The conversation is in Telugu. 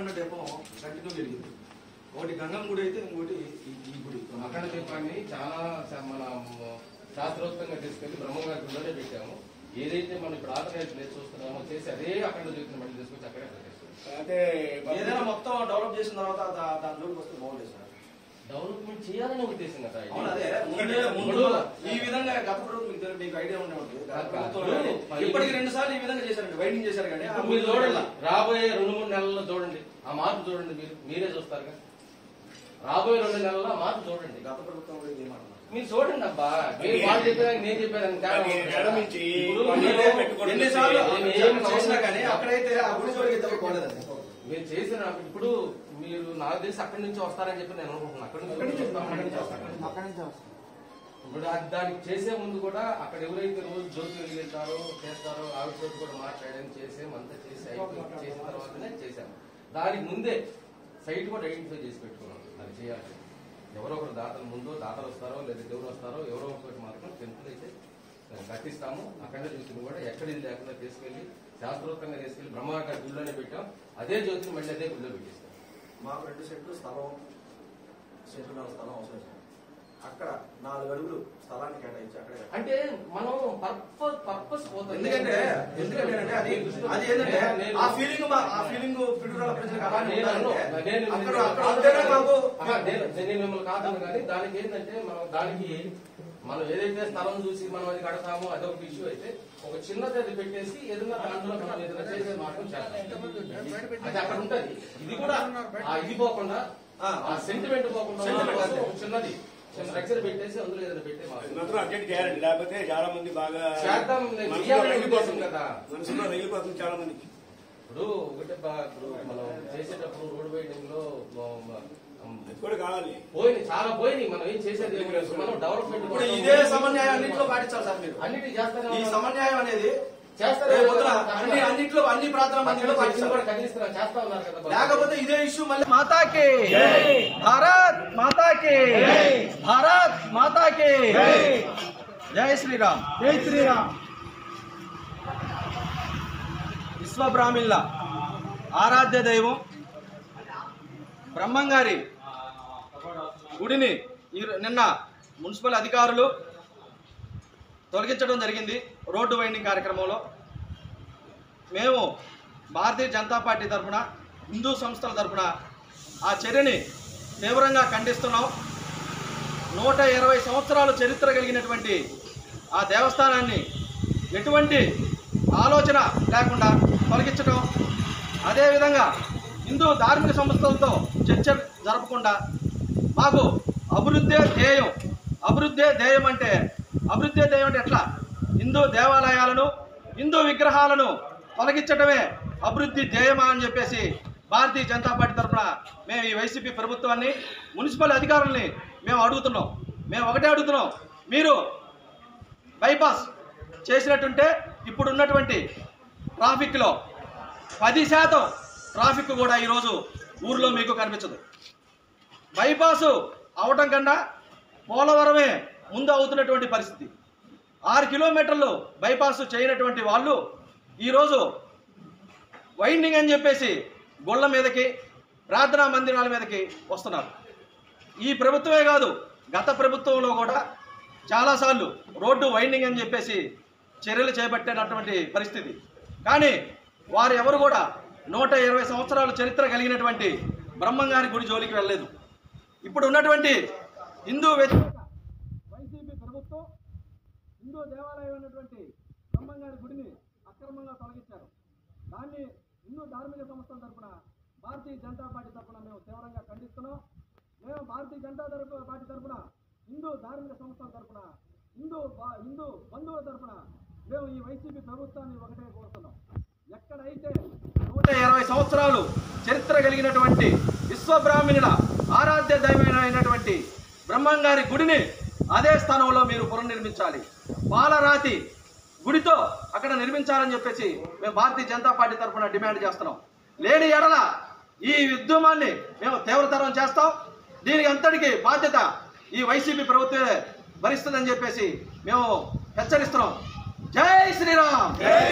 అఖండ దీపం కంటిన్యూ జరిగింది ఒకటి గంగం గుడి అయితే ఇంకోటి ఈ- ఈ గుడి అఖండ దీపాన్ని చాలా శా- మన శాస్త్రోక్తంగా తీసుకెళ్లి బ్రహ్మగారి గుడిలోనే పెట్టాము ఏదైతే మనం ఇప్పుడు ఆల్టర్నేట్ ప్లేస్ చూస్తున్నామో చేసి అదే అఖండ జ్యోతిని మళ్ళీ తీసుకొచ్చి అక్కడే పెట్టేస్తాం అంటే ఏదైనా మొత్తం డెవలప్ చేసిన తర్వాత దా- దాని జోలికి వస్తే బాగుంటుంది సార్ డెవలప్మెంట్ చేయాలని ఉద్దేశం కదా ఇది. అవును అదే ముందే ముందు ఈ విధంగా గత ప్రభుత్వం మీకు తెలు- మీకు ఐడియా ఉండే ఉంటుంది గత ప్రభుత్వంలో ఇప్పటికి రెండు సార్లు ఈ విధంగా చేశారండి వైడింగ్ చేశారు కానీ ఆ ఇప్పుడు మీరు ముందు చూడండి రాబోయే రెండు మూడు నెలల్లో చూడండి ఆ మార్పు చూడండి మీరు మీరే చూస్తారుగా రాబోయే రెండు నెలల్లో ఆ మార్పు చూడండి గత ప్రభుత్వం కూడా ఇదే మాట అన్నారు. మీరు చూడండి అబ్బా మీరు వాళ్ళు చెప్పేదానికి నేను చెప్పేదానికి తేడా అది ఉంటుంది. ఎడమించి ఇప్పుడు కొన్ని మీరు రోజులు పెట్టుకోవడం ఎన్నిసార్లు ఏమి- చేసినా ఏమి చేసినా కానీ అక్కడైతే ఆ గుడి జోలికి అయితే పోలేదండి మీరు చేసిన ఇప్పుడు మీరు నాకు తెలిసి అక్కడి నుంచి వస్తారని చెప్పి నేను అనుకుంటున్నాను అక్కడి నుంచి వస్తాం, అక్కడి నుంచి వస్తాం. అక్కడి నుంచి వస్తాం ఇప్పుడు అది దానికి చేసే ముందు కూడా అక్కడ ఎవరైతే రోజు జ్యోతి వెలిగిస్తారో చేస్తారో ఆవిడతో కూడా మాట్లాడడం చేసాం అంతా చేసి అయిపోయి చేసిన తర్వాతనే చేశాం దానికి ముందే సైట్ కూడా ఐడెంటిఫై చేసి పెట్టుకున్నాం అది చేయాలి ఎవరో ఒకరు దాతలు ముందు దాతలు వస్తారో లేదా ఎవరు వస్తారో ఎవరో ఒకటి మాత్రం టెంపుల్ అయితే కట్టిస్తాము అక్కడ జ్యోతిని కూడా ఎక్కడ ఇది లేకుండా తీసుకెళ్లి శాస్త్రోక్తంగా తీసుకెళ్లి బ్రహ్మాగారి గుడిలోనే పెట్టాం అదే జ్యోతిని మళ్ళీ అదే గుడిలో పెట్టిస్తాం మాకు రెండు సెంట్లు స్థలం సెంటున్నర స్థలం అవసరం సార్ అక్కడ నాలుగు అడుగులు స్థలాన్ని కేటాయించి అక్కడే కట్టాలి. అంటే మనం పర్పస్ పర్పస్ పోతుంది ఎందుకంటే ఎందుకంటే అంటే అది అది ఏంటంటే నేను- ఆ ఫీలింగ్ ఆ ఫీలింగ్ పిడుగుల ప్రజలకు అలా అలానే నేను అన్ను. ఉండాలంటే నేను అక్కడ నేను అక్కడ ఉంటేనే మాకు ఆహా, నేను నేను మిమ్మల్ని కాదను కానీ దానికి ఏంటంటే మనం దానికి మనం ఏదైతే స్థలం చూసి మనం అది కడతామో అదొక ఇష్యూ అయితే ఒక చిన్నది అది పెట్టేసి ఏదైనా దాంట్లో మనం ఏదైనా చేసే మార్గం చేస్తాం అది అక్కడ ఉంటది ఇది కూడా ఆ ఇది పోకుండా ఆ, ఆ సెంటిమెంట్ పోకుండా Sentiment ఉండడం కోసం అంతే. ఒక చిన్నది చిన్న స్ట్రక్చర్ పెట్టేసి అందులో ఏదైనా పెట్టే మార్గం మాత్రం అర్జెంట్ చేయాలండి లేకపోతే చాలా మంది బాగా చేద్దాం, నేను మనసులో చేయాలని రగిలిపోతుంది ఉద్దేశం కదా. మనసులో రగిలిపోతుంది చాలా మందికి ఇప్పుడు ఒకటే బా- ఇప్పుడు మనం చేసేటప్పుడు రోడ్ వైడింగ్ లో మ- మ- అది కూడా కావాలి పోయినాయి చాలా పోయినాయి మనం ఏం చేసేది ఏమీ లేదు. మనం డెవలప్మెంట్ ఇప్పుడు ఇదే సమన్యాయం అన్నింటిలో పాటించాలి సార్ మీరు అన్నిటి చేస్తానే ఈ ఉన్నాం. సమన్యాయం అనేది చేస్తానే రేపు ఉన్నాం. పొద్దున అన్ని అన్నింటిలో అన్ని ప్రాంతాల మధ్యలో పక్కన చర్చిలు పాటించాలి కూడా కదిలిస్తున్నారు చేస్తా ఉన్నారు కదా బాబు. లేకపోతే ఇదే ఇష్యూ మళ్ళీ మాతాకి భారత్ మాతాకి భారత్ మాతాకి జై శ్రీరామ్ జై శ్రీరామ్ విశ్వబ్రాహ్మణుల ఆరాధ్య దైవం బ్రహ్మంగారి గుడిని ఈ నిన్న మున్సిపల్ అధికారులు తొలగించడం జరిగింది రోడ్డు వైండింగ్ కార్యక్రమంలో మేము భారతీయ జనతా పార్టీ తరఫున హిందూ సంస్థల తరఫున ఆ చర్యని తీవ్రంగా ఖండిస్తున్నాం నూట ఇరవై సంవత్సరాలు చరిత్ర కలిగినటువంటి ఆ దేవస్థానాన్ని ఎటువంటి ఆలోచన లేకుండా తొలగించడం అదేవిధంగా హిందూ ధార్మిక సంస్థలతో చర్చ జరపకుండా మాకు అభివృద్ధే ధ్యేయం అభివృద్ధే ధ్యేయం అంటే అభివృద్ధే ధ్యేయం అంటే ఎట్లా హిందూ దేవాలయాలను హిందూ విగ్రహాలను తొలగించడమే అభివృద్ధి ధ్యేయమా అని చెప్పేసి భారతీయ జనతా పార్టీ తరఫున మేము ఈ వైసీపీ ప్రభుత్వాన్ని మున్సిపల్ అధికారుల్ని మేము అడుగుతున్నాం మేము ఒకటే అడుగుతున్నాం మీరు బైపాస్ చేసినట్టుంటే ఇప్పుడు ఉన్నటువంటి ట్రాఫిక్లో పది శాతం ట్రాఫిక్ కూడా ఈరోజు ఊర్లో మీకు కనిపించదు బైపాసు అవటం కన్నా పోలవరమే ముందు అవుతున్నటువంటి పరిస్థితి ఆరు కిలోమీటర్లు బైపాస్ చేయనటువంటి వాళ్ళు ఈరోజు వైండింగ్ అని చెప్పేసి గుళ్ళ మీదకి ప్రార్థనా మందిరాల మీదకి వస్తున్నారు ఈ ప్రభుత్వమే కాదు గత ప్రభుత్వంలో కూడా చాలాసార్లు రోడ్డు వైండింగ్ అని చెప్పేసి చర్యలు చేపట్టినటువంటి పరిస్థితి కానీ వారు ఎవరు కూడా నూట ఇరవై సంవత్సరాల చరిత్ర కలిగినటువంటి బ్రహ్మంగారి గుడి జోలికి వెళ్ళలేదు ఇప్పుడు ఉన్నటువంటి హిందూ వ్యతిరేక వైసీపీ ప్రభుత్వం హిందూ దేవాలయం ఉన్నటువంటి బ్రహ్మంగారి గుడిని అక్రమంగా తొలగించారు దాన్ని హిందూ ధార్మిక సంస్థల తరపున భారతీయ జనతా పార్టీ తరపున మేము తీవ్రంగా ఖండిస్తున్నాం మేము భారతీయ జనతా తరపు పార్టీ తరపున హిందూ ధార్మిక సంస్థల తరపున హిందూ బా- హిందూ బంధువుల తరపున మేము ఈ వైసీపీ ప్రభుత్వాన్ని ఒకటే కోరుతున్నాం ఎక్కడైతే నూట ఇరవై సంవత్సరాలు చరిత్ర కలిగినటువంటి విశ్వబ్రాహ్మణుల ఆరాధ్య దైవమైనటువంటి బ్రహ్మంగారి గుడిని అదే స్థానంలో మీరు పునర్నిర్మించాలి పాలరాతి గుడితో అక్కడ నిర్మించాలని చెప్పేసి మేము భారతీయ జనతా పార్టీ తరఫున డిమాండ్ చేస్తున్నాం లేని ఎడల ఈ ఉద్యమాన్ని మేము తీవ్రతరం చేస్తాం దీనికి అంతటికి బాధ్యత ఈ వైసీపీ ప్రభుత్వమే భరిస్తుందని చెప్పేసి మేము హెచ్చరిస్తున్నాం జై శ్రీరామ్